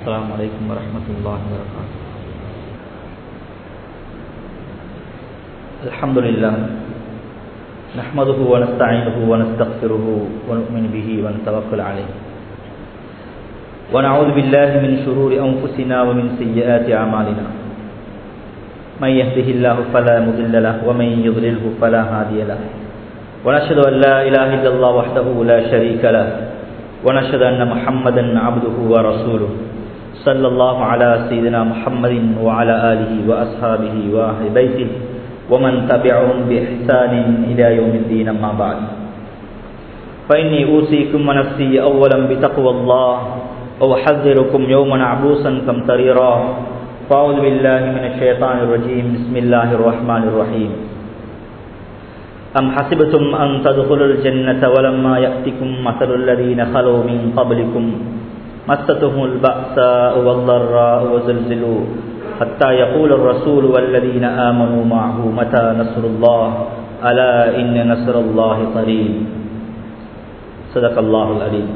السلام عليكم ورحمة الله وبركاته الحمد لله نحمده ونستعينه ونستغفره ونؤمن به ونتوكل عليه ونعوذ بالله من شرور أنفسنا ومن سيئات أعمالنا من يهده الله فلا مضل له ومن يضلله فلا هادي له ونشهد أن لا إله إلا الله وحده لا شريك له ونشهد أن محمدا عبده ورسوله صلى الله على سيدنا محمد وعلى آله وأصحابه وأهل بيته ومن تبعهم بإحسان إلى يوم الدين أما بعد فإني أوصيكم ونفسي أولا بتقوى الله وأحذركم يوما عبوسا كمطريرا فأعوذ بالله من الشيطان الرجيم بسم الله الرحمن الرحيم أم حسبتم أن تدخلوا الجنة ولما يأتكم مثل الذين خلوا من قبلكم مستهم البأساء والضراء وزلزلوا حتى يقول الرسول والذين آمنوا معه متى نصر الله ألا إن نصر الله قريب صدق الله العليم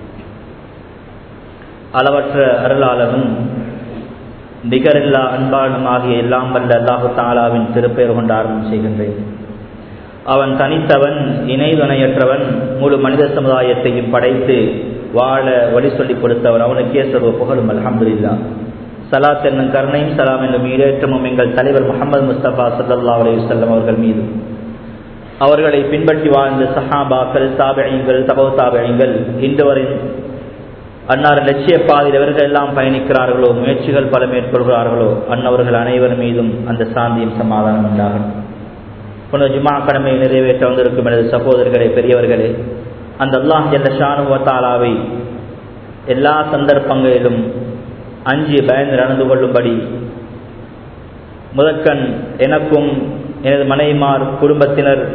அளவற்ற அருளாளனும் நிகரில்லா அன்பாளனுமாகிய எல்லாம் வல்ல அல்லாஹு தாலாவின் திருப்பெயர் கொண்டு ஆரம்பம் செய்கின்றேன் அவன் தனித்தவன் இணைதுணையற்றவன் முழு மனித சமுதாயத்தையும் படைத்து வாழ வழி சொல்லிக் கொடுத்தவன் அவனுக்கே சர்வ புகழும் அலமதுல்லா சலாத் என்னும் கருணையும் சலாம் என்னும் ஈரேற்றமும் எங்கள் தலைவர் முகமது முஸ்தபா சல்லா அலி வல்லம் அவர்கள் மீது அவர்களை பின்பற்றி வாழ்ந்த சஹாபாக்கள் தாபழியங்கள் தபோ தாபழியங்கள் இன்று வரை அன்னார் லட்சிய பாதையில் எவர்கள் எல்லாம் பயணிக்கிறார்களோ முயற்சிகள் பல மேற்கொள்கிறார்களோ அன்னவர்கள் அனைவர் மீதும் அந்த சாந்தியும் சமாதானம் உண்டாகும் புனர் ஜுமா கடமையை நிறைவேற்ற வந்திருக்கும் எனது சகோதரர்களே பெரியவர்களே அந்த அல்லாஹ் ஜல்ல ஷானுவத்தாலாவை எல்லா சந்தர்ப்பங்களிலும் அஞ்சு பயந்து நடந்து கொள்ளும்படி முதற்கண் எனக்கும் எனது மனைவிமார் குடும்பத்தினர்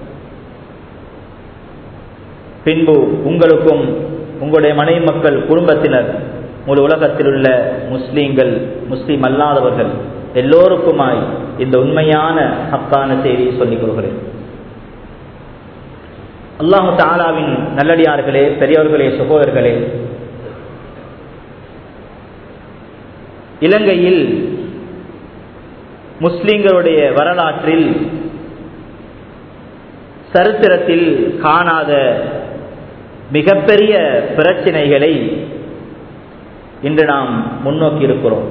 பின்பு உங்களுக்கும் உங்களுடைய மனைவி மக்கள் குடும்பத்தினர் முழு உலகத்தில் உள்ள முஸ்லீம்கள் முஸ்லீம் அல்லாதவர்கள் எல்லோருக்குமாய் இந்த உண்மையான ஹக்கான செய்தியை சொல்லிக் கொள்கிறேன் அல்லாஹு தாலாவின் நல்லடியார்களே பெரியவர்களே சகோதரர்களே இலங்கையில் முஸ்லிம்களுடைய வரலாற்றில் சரித்திரத்தில் காணாத மிகப்பெரிய பிரச்சனைகளை இன்று நாம் முன்னோக்கி இருக்கிறோம்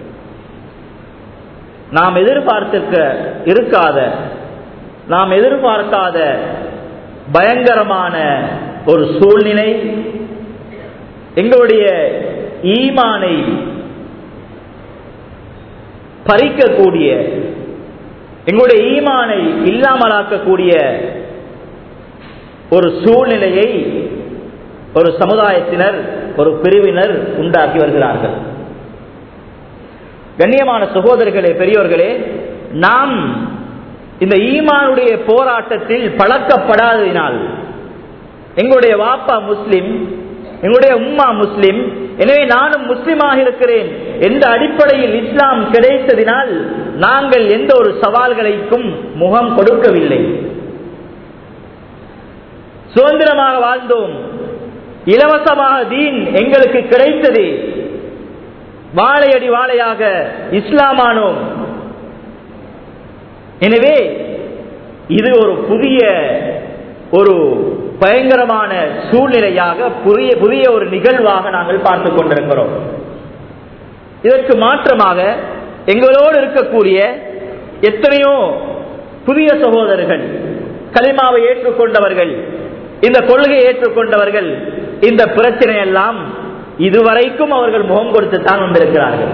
நாம் எதிர்பார்த்திருக்க இருக்காத நாம் எதிர்பார்க்காத பயங்கரமான ஒரு சூழ்நிலை எங்களுடைய ஈமானை பறிக்கக்கூடிய எங்களுடைய ஈமானை இல்லாமலாக்கக்கூடிய ஒரு சூழ்நிலையை ஒரு சமுதாயத்தினர் ஒரு பிரிவினர் உண்டாக்கி வருகிறார்கள் கண்ணியமான சகோதரர்களே பெரியோர்களே நாம் இந்த ஈமானுடைய போராட்டத்தில் பழக்கப்படாததினால் எங்களுடைய வாப்பா முஸ்லிம் எங்களுடைய உம்மா முஸ்லிம் எனவே நானும் முஸ்லிமாக இருக்கிறேன் எந்த அடிப்படையில் இஸ்லாம் கிடைத்ததினால் நாங்கள் எந்த ஒரு சவால்களுக்கும் முகம் கொடுக்கவில்லை சுதந்திரமாக வாழ்ந்தோம் இலவசமாக தீன் எங்களுக்கு கிடைத்தது வாழையடி வாழையாக இஸ்லாமானோம் எனவே இது ஒரு புதிய ஒரு பயங்கரமான சூழ்நிலையாக புதிய புதிய ஒரு நிகழ்வாக நாங்கள் பார்த்து கொண்டிருக்கிறோம் இதற்கு மாற்றமாக எங்களோடு இருக்கக்கூடிய எத்தனையோ புதிய சகோதரர்கள் களிமாவை ஏற்றுக்கொண்டவர்கள் இந்த கொள்கையை ஏற்றுக்கொண்டவர்கள் இந்த பிரச்சனை எல்லாம் இதுவரைக்கும் அவர்கள் முகம் கொடுத்து தான் வந்திருக்கிறார்கள்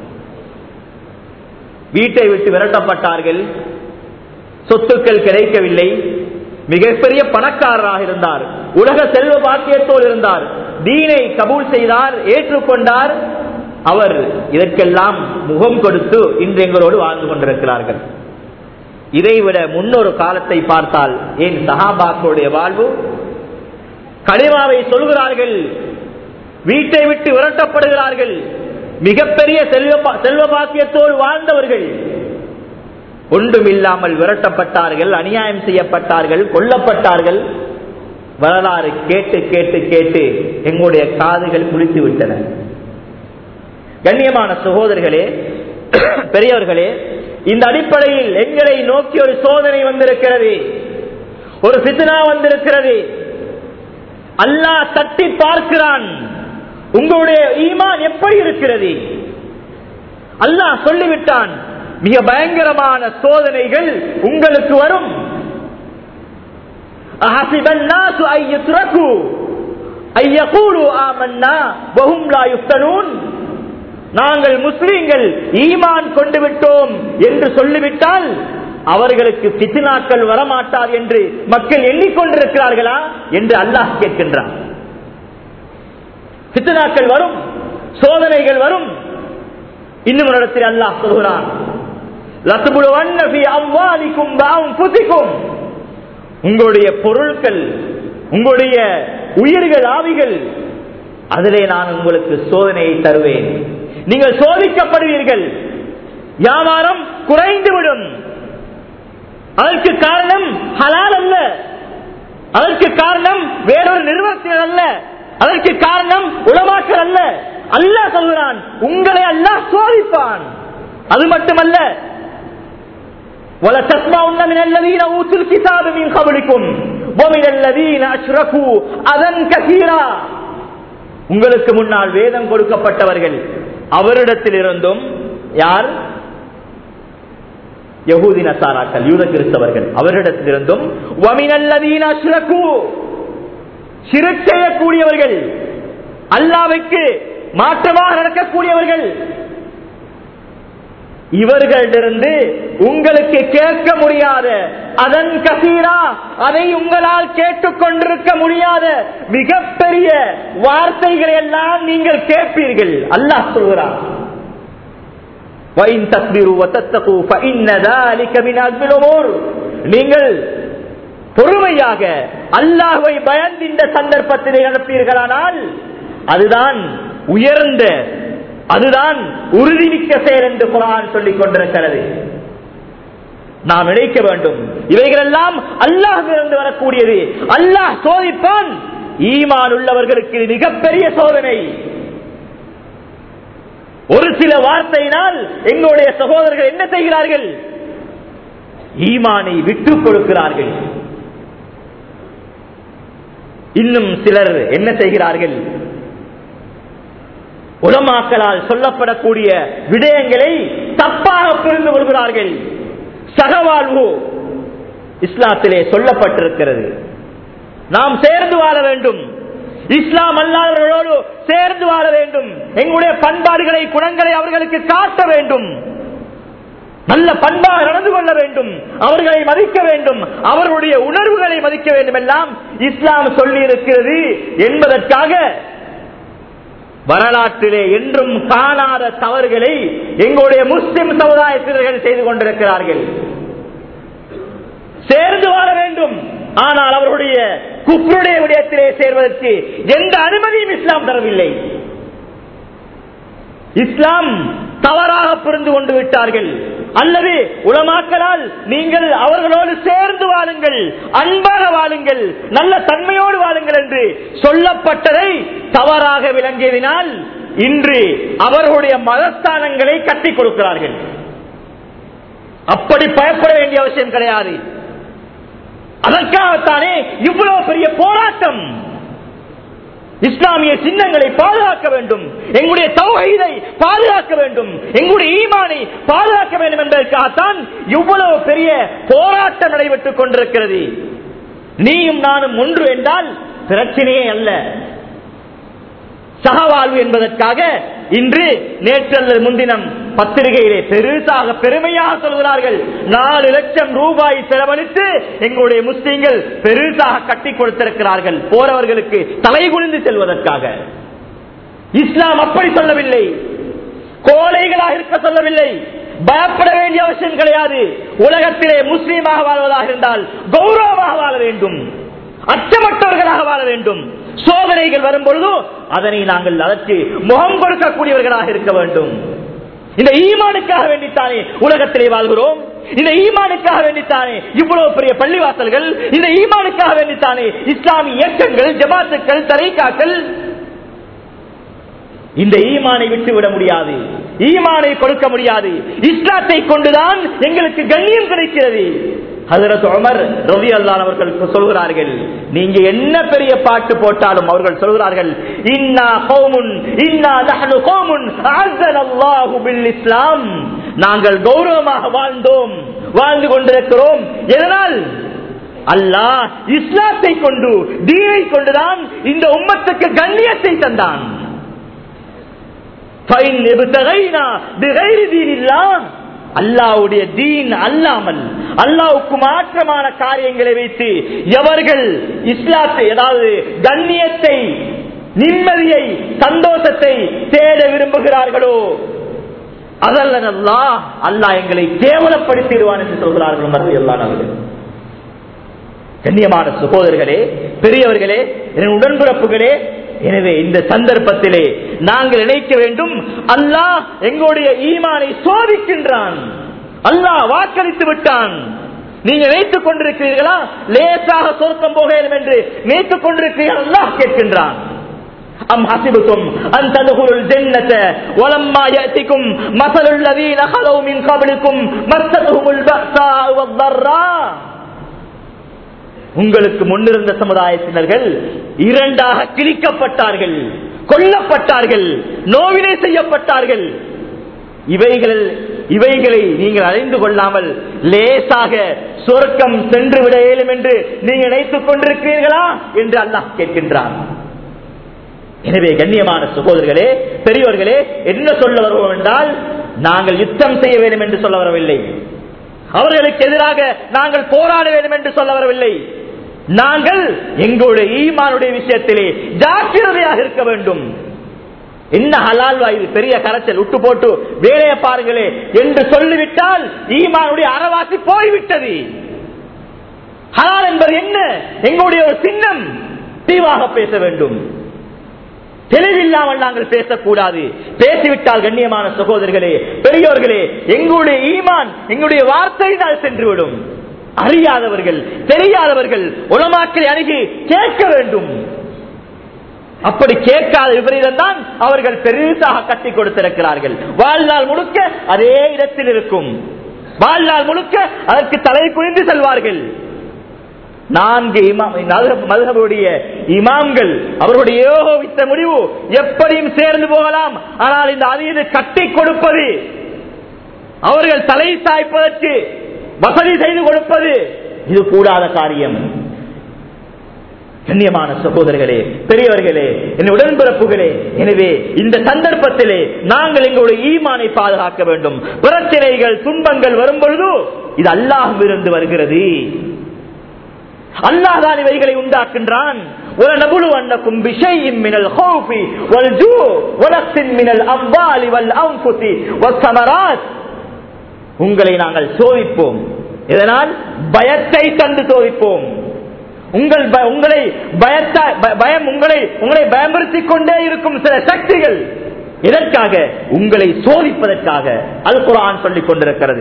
வீட்டை விட்டு விரட்டப்பட்டார்கள் சொத்துக்கள் கிடைக்கவில்லை மிகப்பெரிய பணக்காரராக இருந்தார் உலக செல்வ பாக்கியத்தோடு இருந்தார் தீனை கபூல் செய்தார் ஏற்றுக்கொண்டார் அவர் இதற்கெல்லாம் முகம் கொடுத்து இன்று எங்களோடு வாழ்ந்து கொண்டிருக்கிறார்கள் இதைவிட முன்னொரு காலத்தை பார்த்தால் ஏன் சஹாபாக்களுடைய வாழ்வு களிமாவை சொல்கிறார்கள் வீட்டை விட்டு விரட்டப்படுகிறார்கள் மிகப்பெரிய செல்வ செல்வ பாக்கியத்தோடு வாழ்ந்தவர்கள் ஒன்றுமில்லாமல் விரட்டப்பட்டார்கள் அநியாயம் செய்யப்பட்டார்கள் கொல்லப்பட்டார்கள் வரலாறு கேட்டு கேட்டு கேட்டு எங்களுடைய காதுகள் குளித்து விட்டன கண்ணியமான சகோதரர்களே பெரியவர்களே இந்த அடிப்படையில் எங்களை நோக்கி ஒரு சோதனை வந்திருக்கிறது ஒரு பித்னா வந்திருக்கிறது அல்லாஹ் தட்டி பார்க்கிறான் உங்களுடைய ஈமான் எப்படி இருக்கிறது அல்லாஹ் சொல்லிவிட்டான் மிக பயங்கரமான சோதனைகள் உங்களுக்கு வரும் أحسب الناس أن يتركوا أن يقولوا آمنا وهم لا يفتنون நாங்கள் முஸ்லீம்கள் ஈமான் கொண்டு விட்டோம் என்று சொல்லிவிட்டால் அவர்களுக்கு பித்தினாக்கள் வரமாட்டார் என்று மக்கள் எண்ணிக்கொண்டிருக்கிறார்களா என்று அல்லாஹ் கேட்கின்றான் பித்தினாக்கள் வரும் சோதனைகள் வரும் இன்னும் ஒரு இடத்தில் அல்லாஹ் சொல்கிறான் லத்துபுடுவன்ன ஃபி அம்வாலிக்கும் வஅன்ஃபுசிக்கும் உங்களுடைய பொருட்கள் உங்களுடைய உயிர்கள் ஆவிகள் அதிலே நான் உங்களுக்கு சோதனையை தருவேன் நீங்கள் சோதிக்கப்படுவீர்கள் வியாபாரம் குறைந்துவிடும் அதற்கு காரணம் ஹலால் அல்ல அதற்கு காரணம் வேறொரு நிறுவனத்தினர் அல்ல அதற்கு காரணம் உலமாக்கள் அல்ல அல்லாஹ் சொல்கிறான் உங்களை அல்லாஹ் சோதிப்பான் அது மட்டுமல்ல ولتسمعن من الذين اوتوا الكتاب من قبلكم ومن الذين اشركوا اذى كثيرا உங்களுக்கு முன்னால் வேதம் கொடுக்கப்பட்டவர்கள் அவரிடத்தில் இருந்தும் யார் யகூதி நசாராக்கள் யூத கிறிஸ்தவர்கள் அவரிடத்திலிருந்தும் வமினல்லதீன அஷ்ரகு சிறுக் செய்யக்கூடியவர்கள் அல்லாவுக்கு மாற்றமாக நடக்கக்கூடியவர்கள் இவர்களிடமிருந்து உங்களுக்கு கேட்க முடியாத அதன் கசீரா அதை உங்களால் கேட்டுக் கொண்டிருக்க முடியாத மிகப்பெரிய வார்த்தைகளை எல்லாம் நீங்கள் கேட்பீர்கள் அல்லாஹ் சொல்கிறார் நீங்கள் பொறுமையாக அல்லாஹை பயந்து இந்த சந்தர்ப்பத்தில் நடப்பீர்களானால் அதுதான் உயர்ந்த அதுதான் உறுதிமிக்க செயல் என்று குரான் சொல்லிக் கொண்டிருக்கிறது நாம் நினைக்க வேண்டும் இவைகளெல்லாம் அல்லாஹிலிருந்து வரக்கூடியது அல்லாஹ் சோதிப்பான் ஈமான் உள்ளவர்களுக்கு மிகப்பெரிய சோதனை ஒரு சில வார்த்தையினால் எங்களுடைய சகோதரர்கள் என்ன செய்கிறார்கள் ஈமானை விட்டுக் கொடுக்கிறார்கள் இன்னும் சிலர் என்ன செய்கிறார்கள் உலமாக்களால் சொல்லப்படக்கூடிய விடயங்களை தப்பாக புரிந்து கொள்கிறார்கள் சகவாழ்வு இஸ்லாத்திலே சொல்லப்பட்டிருக்கிறது நாம் சேர்ந்து வாழ வேண்டும் இஸ்லாம் அல்லாதவர்களோடு சேர்ந்து வாழ வேண்டும் எங்களுடைய பண்பாடுகளை குணங்களை அவர்களுக்கு காட்ட வேண்டும் நல்ல பண்பாக நடந்து கொள்ள வேண்டும் அவர்களை மதிக்க வேண்டும் அவர்களுடைய உணர்வுகளை மதிக்க வேண்டும் எல்லாம் இஸ்லாம் சொல்லி இருக்கிறது என்பதற்காக வரலாற்றிலே என்றும் காணாத தவறுகளை எங்களுடைய முஸ்லிம் சமுதாயத்தினர்கள் செய்து கொண்டிருக்கிறார்கள் சேர்ந்து வாழ வேண்டும் ஆனால் அவர்களுடைய குப்ருடைய விடயத்திலே சேர்வதற்கு எந்த அனுமதியும் இஸ்லாம் தரவில்லை இஸ்லாம் தவறாக புரிந்து கொண்டு விட்டார்கள் அல்லது உலமாக்களால் நீங்கள் அவர்களோடு சேர்ந்து வாழுங்கள் அன்பாக வாழுங்கள் நல்ல தன்மையோடு வாழுங்கள் என்று சொல்லப்பட்டதை தவறாக விளங்கியதினால் இன்று அவர்களுடைய மதஸ்தானங்களை கட்டிக் கொடுக்கிறார்கள் அப்படி பயப்பட வேண்டிய அவசியம் கிடையாது அதற்காகத்தானே இவ்வளவு பெரிய போராட்டம் இஸ்லாமிய சின்னங்களை பாதுகாக்க வேண்டும் எங்களுடைய தௌஹீதை பாதுகாக்க வேண்டும் எங்களுடைய ஈமானை பாதுகாக்க வேண்டும் என்பதற்காகத்தான் இவ்வளவு பெரிய போராட்டம் நடைபெற்றுக் கொண்டிருக்கிறது நீயும் நானும் ஒன்று என்றால் பிரச்சனையே அல்ல சகவாழ்வு என்பதற்காக இன்று நேற்று அல்லது முன்தினம் பத்திரிகையிலே பெருசாக பெருமையாக சொல்கிறார்கள் நாலு லட்சம் ரூபாய் செலவழித்து எங்களுடைய முஸ்லீம்கள் பெருசாக கட்டி கொடுத்திருக்கிறார்கள் போறவர்களுக்கு தலை குனிந்து செல்வதற்காக இஸ்லாம் அப்படி சொல்லவில்லை கோழைகளாக இருக்க சொல்லவில்லை பயப்பட வேண்டிய அவசியம் கிடையாது உலகத்திலே முஸ்லீமாக வாழ்வதாக இருந்தால் கௌரவமாக வாழ வேண்டும் அச்சமற்றவர்களாக வாழ வேண்டும் சோதனைகள் வரும் பொழுதோ அதனை நாங்கள் அதற்கு முகம் கொடுக்கக்கூடியவர்களாக இருக்க வேண்டும் இந்த ஈமானுக்காக வேண்டித்தானே உலகத்திலே வாழ்கிறோம் இந்த ஈமானுக்காக வேண்டித்தானே இவ்வளவு பெரிய பள்ளிவாசல்கள் இந்த ஈமானுக்காக வேண்டித்தானே இஸ்லாமிய இயக்கங்கள் ஜமாத்துக்கள் தரைக்காக்கள் இந்த ஈமானை விட்டு விட முடியாது ஈமானை கொடுக்க முடியாது இஸ்லாத்தை கொண்டுதான் எங்களுக்கு கண்ணியம் கிடைக்கிறது ஹதரத் உமர் ரவி அல்லான் அவர்கள் சொல்கிறார்கள் நீங்க என்ன பெரிய பாட்டு போட்டாலும் அவர்கள் சொல்கிறார்கள் இன்னா கௌமுன் இன்னா நஹ்னு கௌமுன் அல்லாஹு பில் இஸ்லாம் நாங்கள் கௌரவமாக வாழ்ந்தோம் வாழ்ந்து கொண்டிருக்கிறோம் எதனால் அல்லாஹ் இஸ்லாத்தை கொண்டு தீனை கொண்டுதான் இந்த உம்மத்துக்கு கண்ணியத்தை தந்தான் அல்லாவுடைய தீன் அல்லாமல் அல்லாவுக்கு மாற்றமான காரியங்களை வைத்து எவர்கள் இஸ்லாத்தை அதாவது கண்ணியத்தை நிம்மதியை சந்தோஷத்தை தேட விரும்புகிறார்களோ அதல்ல அல்லாஹ் அல்லாஹ் எங்களை கேவலப்படுத்திடுவான் என்று சொல்கிறார்கள் மருந்து எல்லாரும் கண்ணியமான சகோதரர்களே பெரியவர்களே என் உடன்பிறப்புகளே எனவே இந்த சந்தர்ப்பத்திலே நாங்கள் நினைக்க வேண்டும் அல்லாஹ் எங்களுடைய ஈமானை சோதிக்கின்றான் அல்லாஹ் வாக்களித்து விட்டான் நீங்க நினைத்துக் கொண்டிருக்கிறீர்களா லேசாக சொர்க்கம் போக வேண்டும் என்று நினைத்துக் கொண்டிருக்கிறீர்கள் அல்லாஹ் கேட்கின்றான் أم حسبتم أن تدخلوا الجنة ولما يأتكم مثل الذين خلوا من قبلكم مستهم البأساء والضراء உங்களுக்கு முன்னிருந்த சமுதாயத்தினர்கள் இரண்டாக கிழிக்கப்பட்டார்கள் கொல்லப்பட்டார்கள் நோவினை செய்யப்பட்டார்கள் இவைகள் இவைகளை நீங்கள் அறிந்து கொள்ளாமல் லேசாக சொர்க்கம் சென்று விட இயலும் என்று நீங்கள் நினைத்துக் கொண்டிருக்கிறீர்களா என்று அல்லாஹ் கேட்கின்றான் எனவே கண்ணியமான சகோதரர்களே பெரியோர்களே என்ன சொல்ல வருவோம் என்றால் நாங்கள் யுத்தம் செய்ய வேண்டும் என்று சொல்ல வரவில்லை அவர்களுக்கு எதிராக நாங்கள் போராட வேண்டும் என்று சொல்ல வரவில்லை நாங்கள் எங்களுடைய ஈமானுடைய விஷயத்திலே ஜாக்கிரதையாக இருக்க வேண்டும் என்ன ஹலால் இது பெரிய கரைச்சல் விட்டு போட்டு வேலையை பாருங்களே என்று சொல்லிவிட்டால் ஈமானுடைய அறவாசி போய்விட்டது ஹலால் என்பது என்ன எங்களுடைய ஒரு சின்னம் தீவாக பேச வேண்டும் தெளிவில்லாமல் நாங்கள் பேசக்கூடாது பேசிவிட்டால் கண்ணியமான சகோதரர்களே பெரியோர்களே எங்களுடைய ஈமான் எங்களுடைய வார்த்தையினால் சென்றுவிடும் அறியாதவர்கள் தெரியாதவர்கள் உலமாக்களை அணுகி கேட்க வேண்டும் அப்படி கேட்காத விபரீதம் தான் அவர்கள் பெருசாக கட்டி கொடுத்திருக்கிறார்கள் வாழ்நாள் முழுக்க அதே இடத்தில் இருக்கும் வாழ்நாள் முழுக்க அதற்கு தலை குனிந்து செல்வார்கள் நான்கு மதுகபுடைய இமாம்கள் அவருடைய யோகோவித்த முடிவு எப்படியும் சேர்ந்து போகலாம் ஆனால் இந்த அதீது கட்டி கொடுப்பது அவர்கள் தலை சாய்ப்பதற்கு வசதி செய்து கொடுப்பது இது கூடாத காரியம் கண்ணியமான சகோதரர்களே பெரியவர்களே என் உடன்பிறப்புகளே எனவே இந்த சந்தர்ப்பத்திலே நாங்கள் எங்களுடைய ஈமானை பாதுகாக்க வேண்டும் பிரச்சனைகள் துன்பங்கள் வரும் பொழுது இது அல்லாஹ் இருந்து வருகிறது அல்லாஹான் இவைகளை உண்டாக்குகின்றான் ولنبلونكم بشيء من الخوف والجوع ونقص من الأموال والأنفس والثمرات உங்களை நாங்கள் சோதிப்போம் இதனால் பயத்தை தந்து சோதிப்போம் உங்கள் உங்களை பயத்தா பயம் உங்களை உங்களை பயமுறுத்திக் கொண்டே இருக்கும் சில சக்திகள் இதற்காக உங்களை சோதிப்பதற்காக அல் குரான் சொல்லிக் கொண்டிருக்கிறது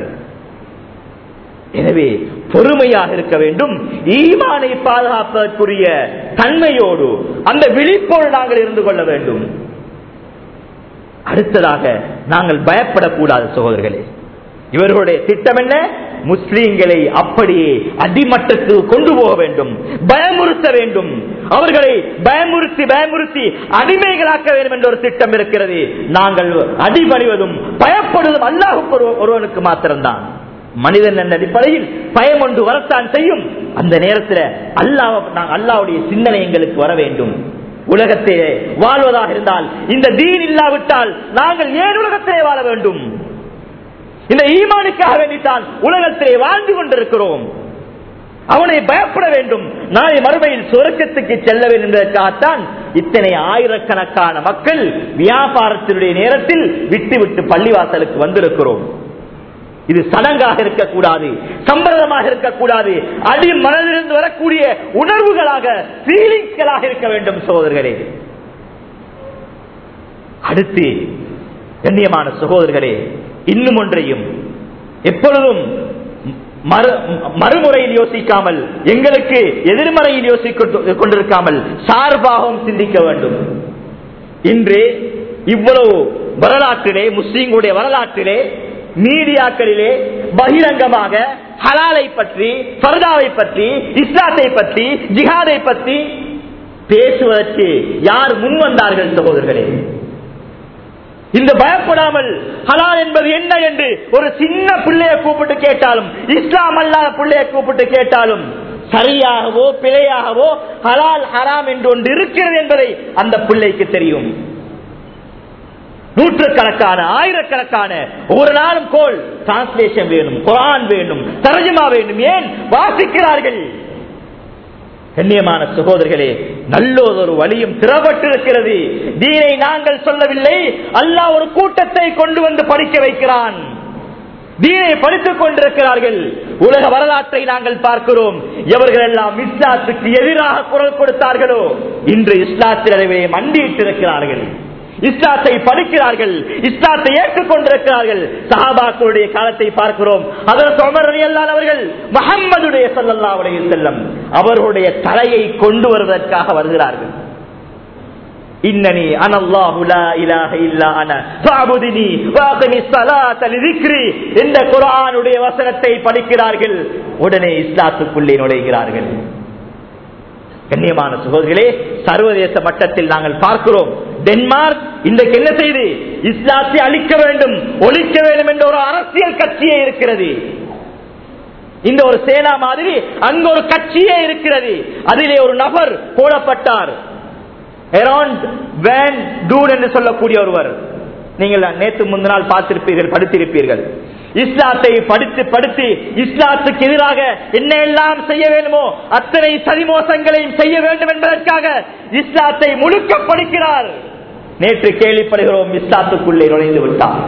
எனவே பொறுமையாக இருக்க வேண்டும் ஈமானை பாதுகாப்பதற்குரிய தன்மையோடு அந்த விழிப்போடு நாங்கள் இருந்து கொள்ள வேண்டும் அடுத்ததாக நாங்கள் பயப்படக்கூடாது சகோதரர்களே இவர்களுடைய திட்டம் என்ன முஸ்லீம்களை அப்படியே அடிமட்டத்துக்கு கொண்டு போக வேண்டும் பயமுறுத்த வேண்டும் அவர்களை பயமுறுத்தி பயமுறுத்தி அடிமைகளாக்க வேண்டும் என்ற ஒரு திட்டம் இருக்கிறது நாங்கள் அடிபணிவதும் பயப்படுவதும் அல்லாஹுக்கு ஒருவனுக்கு மாத்திரம்தான் மனிதன் என்ற அடிப்படையில் பயம் ஒன்று வரத்தான் செய்யும் அந்த நேரத்தில் அல்லாஹ் அல்லாவுடைய சிந்தனை எங்களுக்கு வர வேண்டும் உலகத்திலே வாழ்வதாக இருந்தால் இந்த தீன் இல்லாவிட்டால் நாங்கள் ஏன் உலகத்திலே வாழ வேண்டும் இந்த ஈமானுக்காக வேண்டித்தான் உலகத்திலே வாழ்ந்து கொண்டிருக்கிறோம் அவனை பயப்பட வேண்டும் நாளை மறுமையில் சுரக்கத்துக்கு செல்ல வேண்டும் என்பதற்காகத்தான் இத்தனை ஆயிரக்கணக்கான மக்கள் வியாபாரத்தினுடைய நேரத்தில் விட்டு விட்டு பள்ளிவாசலுக்கு வந்திருக்கிறோம் இது சடங்காக இருக்கக்கூடாது சம்பிரதமாக இருக்கக்கூடாது அடி மனதிலிருந்து வரக்கூடிய உணர்வுகளாக ஃபீலிங்ஸ்களாக இருக்க வேண்டும் சகோதரர்களே அடுத்து கண்ணியமான சகோதரர்களே இன்னும் ஒன்றையும் எப்பொழுதும் மறுமுறையில் யோசிக்காமல் எங்களுக்கு எதிர்மறையில் யோசிக்க கொண்டிருக்காமல் சார்பாகவும் சிந்திக்க வேண்டும் இன்று இவ்வளவு வரலாற்றிலே முஸ்லீம்களுடைய வரலாற்றிலே மீடியாக்களிலே பகிரங்கமாக ஹலாலை பற்றி ஃபர்தாவை பற்றி இஸ்லாத்தை பற்றி ஜிஹாதை பற்றி பேசுவதற்கு யார் முன் வந்தார்கள் சகோதரர்களே இந்த பயப்படாமல் ஹலால் என்பது என்ன என்று ஒரு சின்ன பிள்ளைய கூப்பிட்டு கேட்டாலும் இஸ்லாம் அல்லாத பிள்ளைய கூப்பிட்டு கேட்டாலும் சரியாகவோ பிழையாகவோ ஹலால் ஹராம் என்று ஒன்று இருக்கிறது என்பதை அந்த பிள்ளைக்கு தெரியும் நூற்றுக்கணக்கான ஆயிரக்கணக்கான ஒரு நாளும் கோல் டிரான்ஸ்லேஷன் வேணும் குரான் வேணும் தரஜமா வேண்டும் ஏன் வாசிக்கிறார்கள் கண்ணியமான சகோதரர்களே நல்லதொரு வழியும் திறப்பட்டிருக்கிறது தீனை நாங்கள் சொல்லவில்லை அல்லாஹ் ஒரு கூட்டத்தை கொண்டு வந்து படிக்க வைக்கிறான் தீனை படித்துக் கொண்டிருக்கிறார்கள் உலக வரலாற்றை நாங்கள் பார்க்கிறோம் எவர்கள் எல்லாம் இஸ்லாத்துக்கு எதிராக குரல் கொடுத்தார்களோ இன்று இஸ்லாத்திலே மண்டியிட்டிருக்கிறார்கள் இஸ்லாத்தை படிக்கிறார்கள் இஸ்லாத்தை ஏற்றுக்கொண்டிருக்கிறார்கள் சஹாபாக்களுடைய காலத்தை பார்க்கிறோம் அதற்கு உமர் ரலியல்லாஹு அவர்கள் முகம்மதுடைய ஸல்லல்லாஹு அலைஹி வஸல்லம் அவர்களுடைய தலையை கொண்டு வருவதற்காக வருகிறார்கள் இன்னனி அனல்லாஹு லா இலாஹ இல்லா அன ஃபஅபுதினி வஅகிமிஸ் ஸலாத லிذிக்ரி இந்த குர்ஆனுடைய வசனத்தை படிக்கிறார்கள் உடனே இஸ்லாத்துக்குள்ளே நுழைகிறார்கள் கண்ணியமான சகோதரிகளே சர்வதேச மட்டத்தில் நாங்கள் பார்க்கிறோம் டென்மார்க் இன்றைக்கு என்ன செய்து இஸ்லாத்தை அழிக்க வேண்டும் ஒழிக்க வேண்டும் என்ற ஒரு அரசியல் கட்சியே இருக்கிறது இந்த ஒரு சேனா மாதிரி அங்க ஒரு கட்சியே இருக்கிறது அதிலே ஒரு நபர் போடப்பட்டார் எராண்ட் வேன் டூன் என்று சொல்லக்கூடிய ஒருவர் நீங்கள் நேற்று முந்தினால் பார்த்திருப்பீர்கள் படித்திருப்பீர்கள் இஸ்லாத்தை படித்து படித்து இஸ்லாத்துக்கு எதிராக என்ன எல்லாம் செய்ய வேண்டுமோ அத்தனை சரிமோசங்களையும் செய்ய வேண்டும் என்பதற்காக இஸ்லாத்தை முழுக்க படிக்கிறார் நேற்று கேள்விப்படுகிறோம் இஸ்லாத்துக்குள்ளே நுழைந்து விட்டார்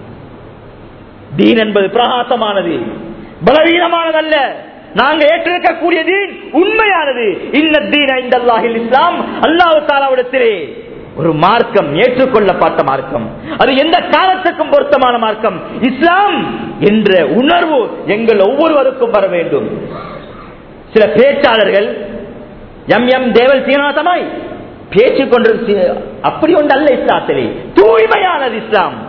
தீன் என்பது பிரகாசமானது பலவீனமானதல்ல நாங்க ஏற்றிருக்கக்கூடிய தீன் உண்மையானது இன்ன தீன இந்த அல்லாஹில் இஸ்லாம் அல்லாஹு தாலாவிடத்திலே ஒரு மார்க்கம் ஏற்றுக்கொள்ளப்பட்ட மார்க்கம் அது எந்த காலத்துக்கும் பொருத்தமான மார்க்கம் இஸ்லாம் என்ற உணர்வு எங்கள் ஒவ்வொருவருக்கும் வர வேண்டும் சில பேச்சாளர்கள் எம் எம் தேவல் சீனாதமாய் பேச்சு கொண்டு அப்படி ஒன்று அல்ல இஸ்லாத்திலே தூய்மையானது இஸ்லாம்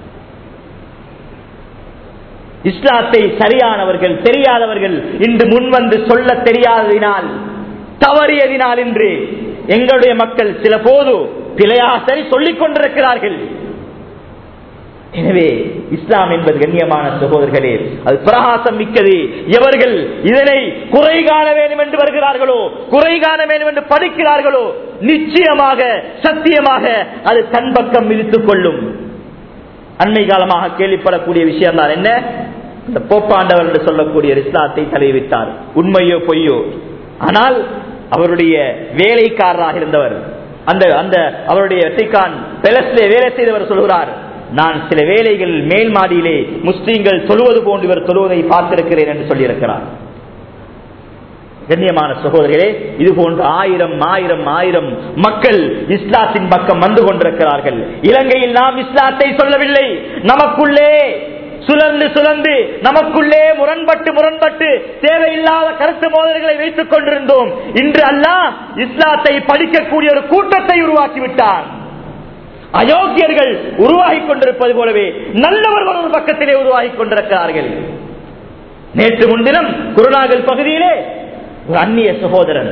இஸ்லாத்தை சரியானவர்கள் தெரியாதவர்கள் இன்று முன்வந்து சொல்ல தெரியாததினால் தவறியதினால் இன்று எங்களுடைய மக்கள் சில போது பிழையா சரி சொல்லிக் கொண்டிருக்கிறார்கள் எனவே இஸ்லாம் என்பது கண்ணியமான சகோதரர்களே அது பிரகாசம் மிக்கது எவர்கள் இதனை குறை காண வேண்டும் என்று வருகிறார்களோ குறை காண வேண்டும் என்று படிக்கிறார்களோ நிச்சயமாக சத்தியமாக அது தன் பக்கம் விதித்துக் கொள்ளும் அண்மை காலமாக கேள்விப்படக்கூடிய விஷயம் தான் என்ன இந்த போப்பாண்டவர் என்று சொல்லக்கூடிய இஸ்லாத்தை தலைவித்தார் உண்மையோ பொய்யோ ஆனால் அவருடைய வேலைக்காரராக இருந்தவர் அந்த அந்த அவருடைய வெற்றிக்கான் பெலஸ்லே வேலை செய்தவர் சொல்கிறார் நான் சில வேலைகள் மேல் மாடியிலே முஸ்லீம்கள் சொல்வது போன்று இவர் சொல்வதை பார்த்திருக்கிறேன் என்று சொல்லியிருக்கிறார் கண்ணியமான சகோதரர்களே இது போன்ற ஆயிரம் ஆயிரம் ஆயிரம் மக்கள் இஸ்லாத்தின் பக்கம் வந்து கொண்டிருக்கிறார்கள் இலங்கையில் நாம் இஸ்லாத்தை சொல்லவில்லை நமக்குள்ளே சுழந்து சுழந்து நமக்குள்ளே முரண்பட்டு முரண்பட்டு தேவையில்லாத கருத்து மோதல்களை வைத்துக் கொண்டிருந்தோம் இன்று அல்லாஹ் இஸ்லாத்தை படிக்கக்கூடிய ஒரு கூட்டத்தை உருவாக்கிவிட்டார் அயோக்கியர்கள் உருவாகி கொண்டிருப்பது போலவே நல்லவர்கள் ஒரு பக்கத்திலே உருவாகி கொண்டிருக்கிறார்கள் நேற்று முன்தினம் குருநாகல் பகுதியிலே ஒரு அந்நிய சகோதரன்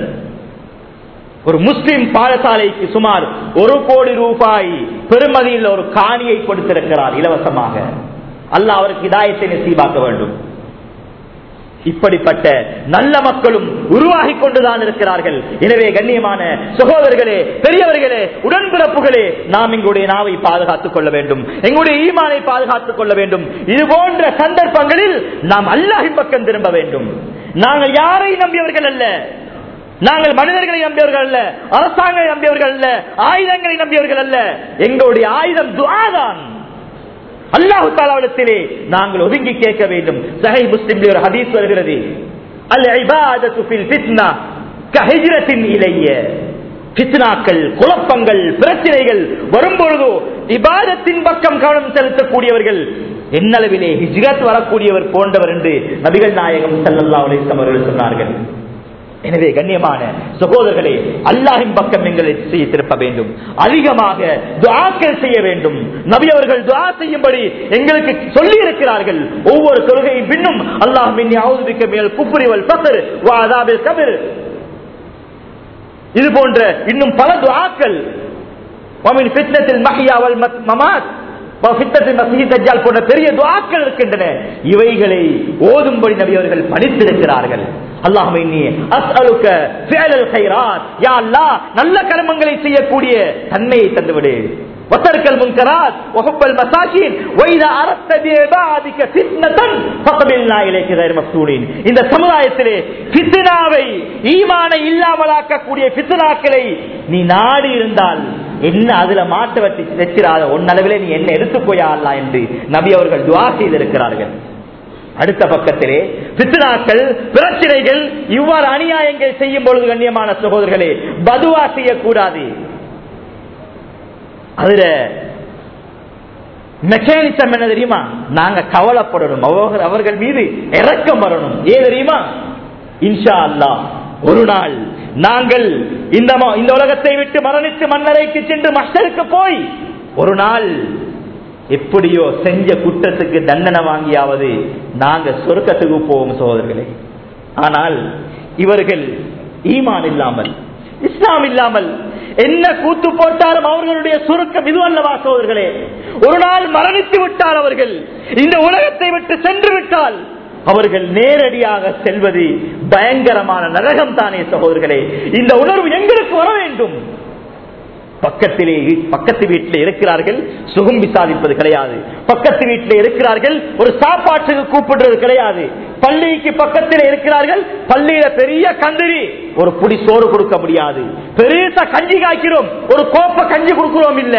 ஒரு முஸ்லிம் பாடசாலைக்கு சுமார் ஒரு கோடி ரூபாய் பெருமதியில் ஒரு காணியை கொடுத்திருக்கிறார் இலவசமாக அல்லாஹ் அவருக்கு இதாயத்தை நசீபாக்க வேண்டும் இப்படிப்பட்ட நல்ல மக்களும் உருவாகி கொண்டுதான் இருக்கிறார்கள் எனவே கண்ணியமான சகோதரர்களே பெரியவர்களே உடன்பிறப்புகளே நாம் எங்களுடைய நாவை பாதுகாத்துக் கொள்ள வேண்டும் எங்களுடைய ஈமானை பாதுகாத்துக் கொள்ள வேண்டும் இது போன்ற சந்தர்ப்பங்களில் நாம் அல்லாஹின் பக்கம் திரும்ப வேண்டும் நாங்கள் யாரை நம்பியவர்கள் அல்ல நாங்கள் மனிதர்களை நம்பியவர்கள் அல்ல அரசாங்கத்தை நம்பியவர்கள் அல்ல ஆயுதங்களை நம்பியவர்கள் அல்ல எங்களுடைய ஆயுதம் துவாதான் அல்லாஹு தாலாவிடத்திலே நாங்கள் ஒதுங்கி கேட்க வேண்டும் சஹை முஸ்லிம் ஒரு ஹதீஸ் வருகிறது அல் இபாதத்து ஃபில் ஃபித்னா கஹிஜ்ரத்தின் இலைய பித்னாக்கள் குழப்பங்கள் பிரச்சனைகள் வரும்பொழுதோ இபாதத்தின் பக்கம் கவனம் செலுத்தக்கூடியவர்கள் என்னளவிலே ஹிஜ்ரத் வரக்கூடியவர் போன்றவர் என்று நபிகள் நாயகம் சல்லல்லா அலிஸ்லாம் அவர்கள் சொன்னார்கள் எனவே கண்ணியமான சகோதரர்களே அல்லாஹின் பக்கம் எங்களை செய்ய திருப்ப வேண்டும் அதிகமாக துஆக்கள் செய்ய வேண்டும் நபி அவர்கள் துஆ செய்யும்படி எங்களுக்கு சொல்லி இருக்கிறார்கள் ஒவ்வொரு தொழுகையின் பின்னும் அல்லாஹ் மின்னி அவுதுபிக்க மேல் குப்புரிவல் பசர் வாதாபில் கபிர் இது போன்ற இன்னும் பல துஆக்கள் ومن فتنة المحيا والممات وفتنة المسيح الدجال போன்ற பெரிய துஆக்கள் இருக்கின்றன இவைகளை ஓதும்படி நபி அவர்கள் படித்திருக்கிறார்கள் அல்லாஹ்வை நீ அஸ்அலுக ஃபிஅலல் கைராத் யா அல்லாஹ் நல்ல கர்மங்களை செய்யக்கூடிய தன்மையை தந்துவிடு وترك المنكرات وحب المساكين واذا اردت بعبادك فتنه فقبلنا اليك غير مفتونين இந்த சமுதாயத்திலே ஃபித்னாவை ஈமானை இல்லாமலாக்கக்கூடிய ஃபித்னாக்களை நீ நாடி இருந்தால் என்ன அதுல மாட்ட வச்சு வச்சிராத ஒன்னளவிலே நீ என்ன எடுத்துக்கோயா அல்லா என்று நபி அவர்கள் துவா செய்திருக்கிறார்கள் அடுத்த பக்கத்திலே பித்னாக்கள் பிரச்சனைகள் இவ்வாறு அநியாயங்கள் செய்யும் பொழுது கண்ணியமான சகோதரர்களே பதுவா செய்யக்கூடாது அதுல மெக்கானிசம் என்ன தெரியுமா நாங்க கவலைப்படணும் அவர்கள் அவர்கள் மீது இறக்கம் வரணும் ஏன் தெரியுமா இன்ஷா அல்லாஹ் ஒரு நாள் நாங்கள் இந்த ம- இந்த உலகத்தை விட்டு மரணித்து மன்னரைக்கு சென்று மஸ்டருக்கு போய் ஒரு நாள் எப்படியோ செஞ்ச குற்றத்துக்கு தண்டனை வாங்கியாவது நாங்க சொர்க்கத்துக்கு போவோம் சகோதரர்களே ஆனால் இவர்கள் ஈமான் இல்லாமல் இஸ்லாம் இல்லாமல் என்ன கூத்து போட்டாலும் அவர்களுடைய சுருக்கம் இது அல்லவா சோதர்களே ஒரு நாள் மரணித்து விட்டால் அவர்கள் இந்த உலகத்தை விட்டு சென்று விட்டால் அவர்கள் நேரடியாக செல்வது பயங்கரமான நரகம் தானே சகோதரர்களே இந்த உணர்வு எங்களுக்கு வர வேண்டும் பக்கத்திலே பக்கத்து வீட்டில் இருக்கிறார்கள் சுகம் விசாரிப்பது கிடையாது பக்கத்து வீட்டில் இருக்கிறார்கள் ஒரு சாப்பாட்டுக்கு கூப்பிடுறது கிடையாது பள்ளிக்கு பக்கத்தில் இருக்கிறார்கள் பள்ளியில பெரிய கந்திரி ஒரு புடி சோறு கொடுக்க முடியாது பெருசா கஞ்சி காய்க்கிறோம் ஒரு கோப்ப கஞ்சி கொடுக்கிறோம் இல்ல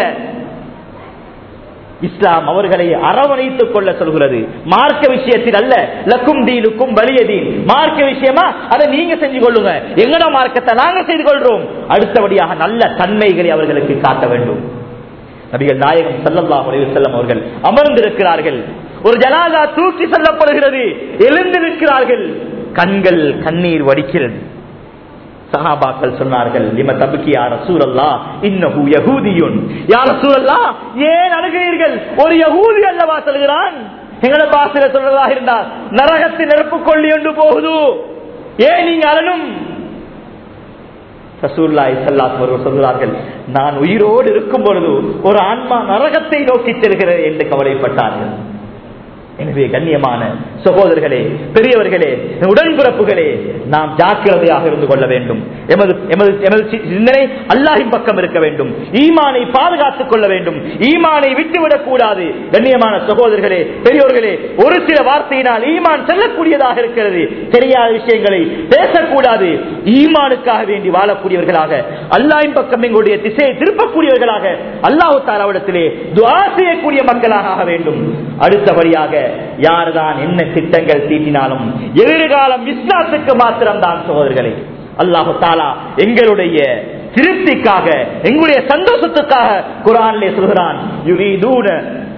இஸ்லாம் அவர்களை அரவணைத்துக் கொள்ள சொல்கிறது மார்க்க விஷயத்தில் அல்ல லக்கும் தீனுக்கும் வலியதீன் மார்க்க விஷயமா அதை நீங்க செஞ்சு கொள்ளுங்க எங்கட மார்க்கத்தை நாங்க செய்து கொள்றோம் அடுத்தபடியாக நல்ல தன்மைகளை அவர்களுக்கு காட்ட வேண்டும் நபிகள் நாயகம் ஸல்லல்லாஹு அலைஹி வஸல்லம் அவர்கள் அமர்ந்திருக்கிறார்கள் ஒரு ஜனாதா தூக்கி செல்லப்படுகிறது எழுந்திருக்கிறார்கள் கண்கள் கண்ணீர் வடிக்கிறது சஹாபாக்கள் சொன்னார்கள் லிம தபுக்கி யார் ரசூலல்லா இன்னஹு யஹூதியுன் யார் ரசூலல்லா ஏன் அழுகிறீர்கள் ஒரு யஹூதி அல்லவா சொல்கிறான் எங்களோட பாசில சொல்றதா இருந்தால் நரகத்தின் நெருப்பு கொள்ளி ஒன்று போகுது ஏன் நீங்க அழணும் ரசூல்லாய் சல்லாத் அவர்கள் சொல்கிறார்கள் நான் உயிரோடு இருக்கும் பொழுது ஒரு ஆன்மா நரகத்தை நோக்கி செல்கிறது என்று கவலைப்பட்டார்கள் எனவே கண்ணியமான சகோதரர்களே பெரியவர்களே உடன்பிறப்புகளே நாம் ஜாக்கிரதையாக இருந்து கொள்ள வேண்டும் எமது எமது எமது சி- சிந்தனை அல்லாஹின் பக்கம் இருக்க வேண்டும் ஈமானை பாதுகாத்துக் கொள்ள வேண்டும் ஈமானை விட்டுவிடக் கூடாது கண்ணியமான சகோதரர்களே பெரியோர்களே ஒரு சில வார்த்தையினால் ஈமான் செல்லக்கூடியதாக இருக்கிறது தெரியாத விஷயங்களை பேசக்கூடாது ஈமானுக்காக வேண்டி வாழக்கூடியவர்களாக அல்லாஹின் பக்கம் எங்களுடைய திசையை திருப்பக்கூடியவர்களாக அல்லாஹு தாலாவிடத்திலே துவா செய்யக்கூடிய மக்களாக ஆக வேண்டும் அடுத்தபடியாக யார்தான் என்ன திட்டங்கள் தீட்டினாலும் எதிர்காலம் இஸ்லாத்துக்கு மாத்திரம்தான் சகோதரர்களே அல்லாஹு தாலா எங்களுடைய திருப்திக்காக எங்களுடைய சந்தோஷத்துக்காக குரானிலே சொல்கிறான் யுரீதூன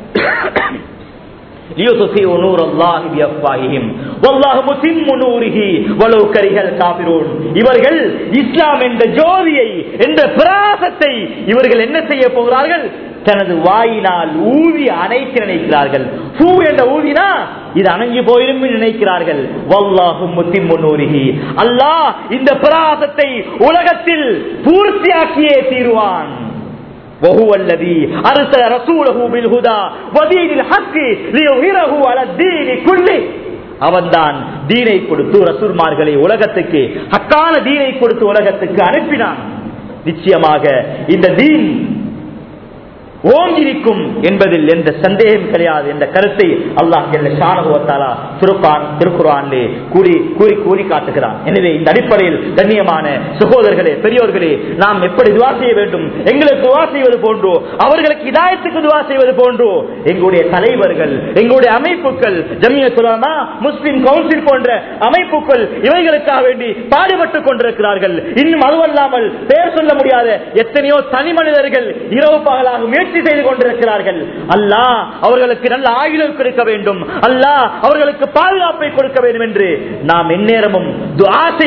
ليطفئوا نور الله بأفواههم والله متم نوره ولو كره الكافرون இவர்கள் இஸ்லாம் என்ற ஜோதியை என்ற பிரகாசத்தை இவர்கள் என்ன செய்ய போகிறார்கள் தனது வாயினால் ஊதி அணைக்க நினைக்கிறார்கள் பூ என்ற ஊதினா இது அணைஞ்சு போயிரும் என்று நினைக்கிறார்கள் வல்லாஹு முத்திம்மு நூரிஹி அல்லாஹ் இந்த பிரகாசத்தை உலகத்தில் பூர்த்தியாக்கியே தீருவான் وهو الذي أرسل رسوله بالهدى ودين الحق ليظهره على الدين كله அவன்தான் தீனை கொடுத்து ரசூல்மார்களை உலகத்துக்கு ஹக்கான தீனை கொடுத்து உலகத்துக்கு அனுப்பினான் நிச்சயமாக இந்த தீன் ஓங்கிருக்கும் என்பதில் எந்த சந்தேகம் கிடையாது என்ற கருத்தை அல்லாஹ் ஷானகுவத்தாலா திருப்பான் திருக்குறான்லே கூறி கூறி கூறி காட்டுகிறான் எனவே இந்த அடிப்படையில் கண்ணியமான சகோதரர்களே பெரியோர்களே நாம் எப்படி துவா செய்ய வேண்டும் எங்களுக்கு துவா செய்வது போன்றோ அவர்களுக்கு இதாயத்துக்கு துவா செய்வது போன்றோ எங்களுடைய தலைவர்கள் எங்களுடைய அமைப்புகள் ஜமிய சுலாமா முஸ்லிம் கவுன்சில் போன்ற அமைப்புகள் இவைகளுக்காக வேண்டி பாடுபட்டுக் கொண்டிருக்கிறார்கள் இன்னும் அதுவல்லாமல் பெயர் சொல்ல முடியாத எத்தனையோ தனி மனிதர்கள் இரவு பகலாக முயற்சி செய்து கொண்டிருக்கிறார்கள் அல்லாஹ் அவர்களுக்கு நல்ல ஆயுதம் கொடுக்க வேண்டும் அல்லாஹ் அவர்களுக்கு பாதுகாப்பை கொடுக்க வேண்டும் என்று நாம் எந்நேரமும் துஆ செய்வதும்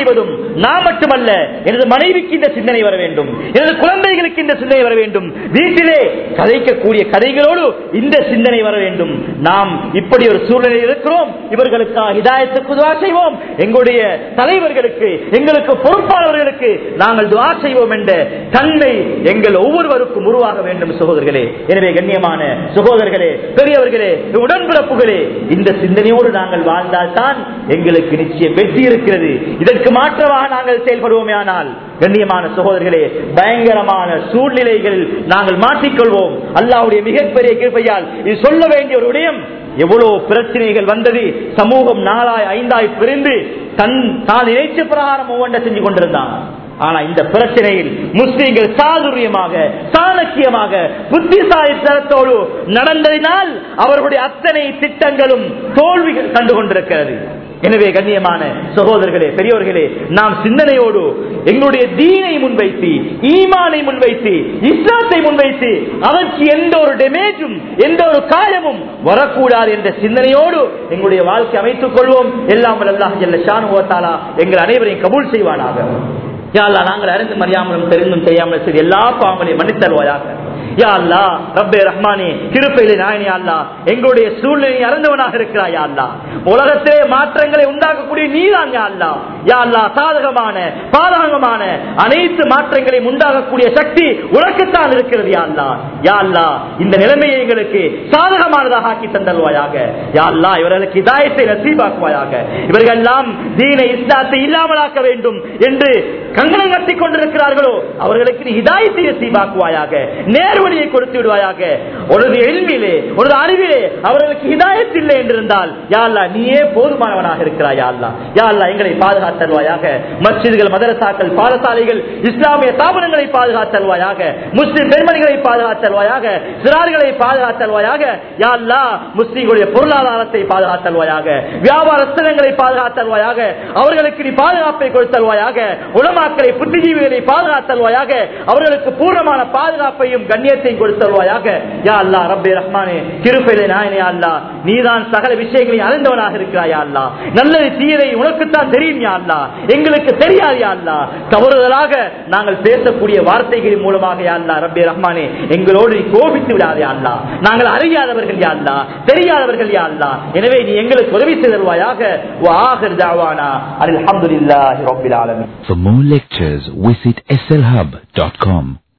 நான் மட்டுமல்ல எனது மனைவிக்கு இந்த சிந்தனை வர வேண்டும் எனது குழந்தைகளுக்கு இந்த சிந்தனை வர வேண்டும் வீட்டிலே கதைக்கக்கூடிய கதைகளோடு இந்த சிந்தனை வர வேண்டும் நாம் இப்படி ஒரு சூழ்நிலையில் இருக்கிறோம் இவர்களுக்காக இதாயத்துக்கு துவா செய்வோம் எங்களுடைய தலைவர்களுக்கு எங்களுக்கு பொறுப்பாளர்களுக்கு நாங்கள் துவா செய்வோம் என்ற தன்மை எங்கள் ஒவ்வொருவருக்கும் உருவாக வேண்டும் சகோதரர்களே எனவே கண்ணியமான சகோதரர்களே பெரியவர்களே உடன்பிறப்புகளே இந்த சிந்தனையோடு நாங்கள் வாழ்ந்தால்தான் எங்களுக்கு நிச்சயம் வெற்றி இருக்கிறது இதற்கு மாற்றமாக நாங்கள் செயல்படுவோமே ஆனால் கண்ணியமான சகோதரர்களே பயங்கரமான சூழ்நிலைகளில் நாங்கள் மாற்றிக்கொள்வோம் அல்லாவுடைய மிகப்பெரிய கிருப்பையால் இது சொல்ல வேண்டிய ஒரு விடயம் எவ்வளவு பிரச்சனைகள் வந்தது சமூகம் நாளாய் ஐந்தாய் பிரிந்து தன் தான் நினைச்ச பிரகாரம் ஒவ்வொன்றை செஞ்சு கொண்டிருந்தான் ஆனா இந்த பிரச்சனையில் முஸ்லீம்கள் சாதுரியமாக சாணக்கியமாக புத்திசாலித்தனத்தோடு நடந்ததினால் அவர்களுடைய அத்தனை திட்டங்களும் தோல்விகள் கண்டு கொண்டிருக்கிறது எனவே கண்ணியமான சகோதரர்களே பெரியவர்களே நாம் சிந்தனையோடு எங்களுடைய தீனை முன்வைத்து ஈமானை முன்வைத்து இஸ்லாத்தை முன்வைத்து அதற்கு எந்த ஒரு டேமேஜும் எந்த ஒரு காயமும் வரக்கூடாது என்ற சிந்தனையோடு எங்களுடைய வாழ்க்கை அமைத்துக் கொள்வோம் எல்லாம் அல்லாஹ் ஜல்ல ஷானுவத்தாலா எங்கள் அனைவரையும் கபூல் செய்வானாக யாழ்லா நாங்கள் அறிந்து மறியாமலும் தெரிந்தும் செய்யாமல் சரி எல்லா பாவங்களையும் மன்னித்தருவாயாக யா அல்லா ரப்பே ரஹ்மானே கிருப்பையிலே நாயனி அல்லா எங்களுடைய சூழ்நிலை அறிந்தவனாக இருக்கிறாய் யா அல்லா உலகத்திலே மாற்றங்களை உண்டாக்கக்கூடிய நீதான் யா அல்லா யா அல்லா சாதகமான பாதகமான அனைத்து மாற்றங்களையும் உண்டாகக்கூடிய சக்தி உனக்குத்தான் இருக்கிறது யா அல்லா யா அல்லா இந்த நிலைமையை எங்களுக்கு சாதகமானதாக ஆக்கி தந்தல்வாயாக யா அல்லா இவர்களுக்கு இதாயத்தை நசீபாக்குவாயாக இவர்கள் எல்லாம் தீன இஸ்லாத்தை இல்லாமலாக்க வேண்டும் என்று கங்கணம் கட்டிக் கொண்டிருக்கிறார்களோ அவர்களுக்கு நீ இதாயத்தை நசீபாக்குவாயாக நேர்வழியை கொடுத்து விடுவாயாக உனது எளிமையிலே உனது அறிவிலே அவர்களுக்கு ஹிதாயத் இல்லை என்றிருந்தால் யாழ்லா நீயே போதுமானவனாக இருக்கிறாய் யாழ்லா யாழ்லா எங்களை பாதுகாத்தல்வாயாக மஸ்ஜிதுகள் மதரசாக்கள் பாடசாலைகள் இஸ்லாமிய ஸ்தாபனங்களை பாதுகாத்தல்வாயாக முஸ்லிம் பெண்மணிகளை பாதுகாத்தல்வாயாக சிறார்களை பாதுகாத்தல்வாயாக யாழ்லா முஸ்லிம்களுடைய பொருளாதாரத்தை பாதுகாத்தல்வாயாக வியாபார ஸ்தலங்களை பாதுகாத்தல்வாயாக அவர்களுக்கு நீ பாதுகாப்பை கொடுத்தல்வாயாக உலமாக்களை புத்திஜீவிகளை பாதுகாத்தல்வாயாக அவர்களுக்கு பூர்ணமான பாதுகாப்பையும் கண்ணியத்தையும் கொடுத்தல்வாயாக யா அல்லா ரப்பே ரஹ்மானே கிருப்பையிலே நாயனே அல்லா நீதான் சகல விஷயங்களையும் அறிந்தவனாக இருக்கிறாயா அல்லா நல்லது தீரை உனக்குத்தான் தெரியும் யா அல்லா எங்களுக்கு தெரியாது யா அல்லா தவறுதலாக நாங்கள் பேசக்கூடிய வார்த்தைகளின் மூலமாக யா அல்லா ரப்பே ரஹ்மானே எங்களோடு நீ கோபித்து விடாதே அல்லா நாங்கள் அறியாதவர்கள் யா அல்லா தெரியாதவர்கள் யா அல்லா எனவே நீ எங்களுக்கு உதவி செய்தல்வாயாக வாஹர் தாவானா அல்ஹம்துலில்லாஹி ரப்பில் ஆலமீன் For more lectures, visit slhub.com.